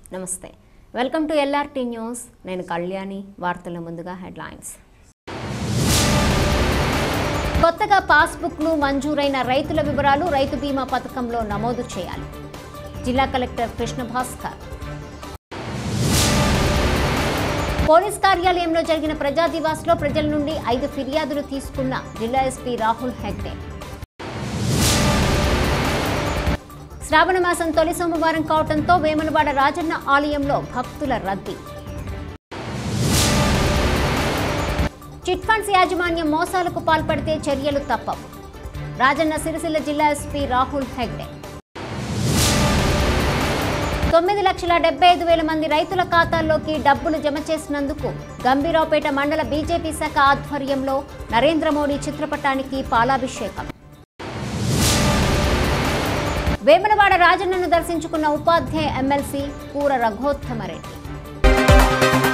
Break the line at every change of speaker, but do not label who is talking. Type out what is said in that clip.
నమస్తే welcome to LRT news నేను కళ్యాణి వార్తల ముందుగా హెడ్లైన్స్ కొత్తగా పాస్బుక్లు మంజూరైన రైతుల వివరాలు రైతు బీమా పథకంలో నమోదు చేయాలి జిల్లా కలెక్టర్ కృష్ణ భాస్కర్ పోలీస్ కార్యాలయంలో జరిగిన ప్రజా దివాస్లో ప్రజల నుండి ఐదు ఫిర్యాదులు తీసుకున్న జిల్లా ఎస్పీ రాహుల్ హెగ్డే శ్రావణ మాసం తొలి సోమవారం కావడంతో వేములవాడ రాజన్న ఆలయంలో భక్తుల రద్దీ చిట్ ఫండ్స్ యాజమాన్యం మోసాలకు పాల్పడితే చర్యలు తప్పవు రాజన్న సిరిసిల్ల జిల్లా ఎస్పీ రాహుల్ హెగ్డే తొమ్మిది లక్షల డెబ్బై ఐదు వేల మంది రైతుల ఖాతాల్లోకి డబ్బులు జమ చేసినందుకు గంభీరావుపేట మండల బీజేపీ శాఖ ఆధ్వర్యంలో నరేంద్ర మోడీ చిత్రపటానికి పాలాభిషేకం వేములవాడ రాజన్నను దర్శించుకున్న ఉపాధ్యాయ ఎమ్మెల్సీ కూర రఘోత్తమరెడ్డి